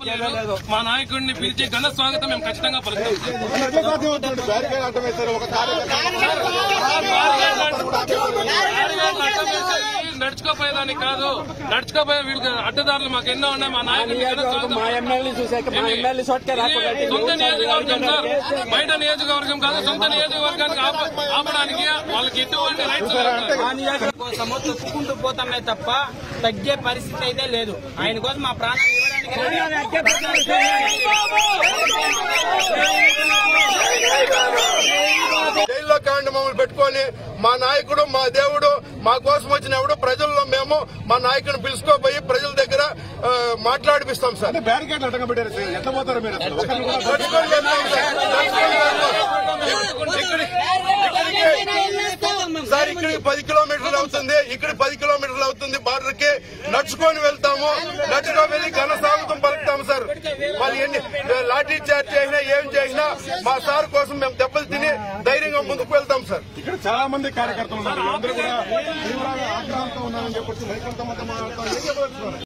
లేదు. మా నాయకుడిని పిలిచి ఘన స్వాగతం మేము ఖచ్చితంగా పలుకుతాం సార్. ఎట్లా సాధ్యం అవుతుంది బ్యారికేడ్ అడ్డం వేస్తారు ఒక నడుచుకోపోయేదానికి కాదు నడుచుకోపోయే వీళ్ళకి అడ్డదారులు మాకు ఎన్నో ఉన్నాయి మా నాయకుడిని ఘన స్వాగతం మా ఎమ్మెల్యే చూసాక మా ఎమ్మెల్యే చోటకే రాకుండా ఇది సొంత నియోజకవర్గం సార్ బయట నియోజకవర్గం కాదు సొంత నియోజకవర్గానికి ఆప- ఆపడానికి వాళ్ళకి ఎటువంటి రైట్స్ లేవు సార్. ఆ నియోజకవర్గం కోసము తొక్కుకుంటూ పోతామే తప్ప తగ్గే పరిస్థితి అయితే లేదు ఆయన కోసం మా ప్రాణాలు ఇవ్వడానికి జైల్లో కాండి మమ్మల్ని పెట్టుకొని మా నాయకుడు మా దేవుడు మా కోసం వచ్చినప్పుడు ప్రజల్లో మేము మా నాయకుడిని పిలుచుకోపోయి ప్రజల దగ్గర ఆ, మాట్లాడిపిస్తాం సార్ బ్యారికేడ్ అడ్డంగా పెట్టారు సార్ ఎట్లా పోతారు మీరు అసలు ఒకరిని కూడా నడుచుకొని వెళ్తాం సార్. నడుచుకొని వెళ్తాం. ఇక్కడి- ఇక్కడికి సార్ ఇక్కడికి పది కిలోమీటర్లు అవుతుంది ఇక్కడ పది కిలోమీటర్లు అవుతుంది బార్డర్ కి నడుచుకొని వెళ్తాము నడుచుకొని వెళ్ళి ఘన స్వాగతం పలుకుతాము సార్ వాళ్ళు ఎన్ని లాఠీ చార్జ్ చేసినా ఏం చేసినా మా సార్ కోసం మేము దెబ్బలు తిని ధైర్యంగా ముందుకు వెళ్తాం సార్ ఇక్కడ చాలా మంది కార్యకర్తలు ఉన్నారు అందరూ కూడా తీవ్రంగా ఆగ్రహంతో ఉన్నారని చెప్పొచ్చు రైతులతో మొత్తం మాట్లాడుతారు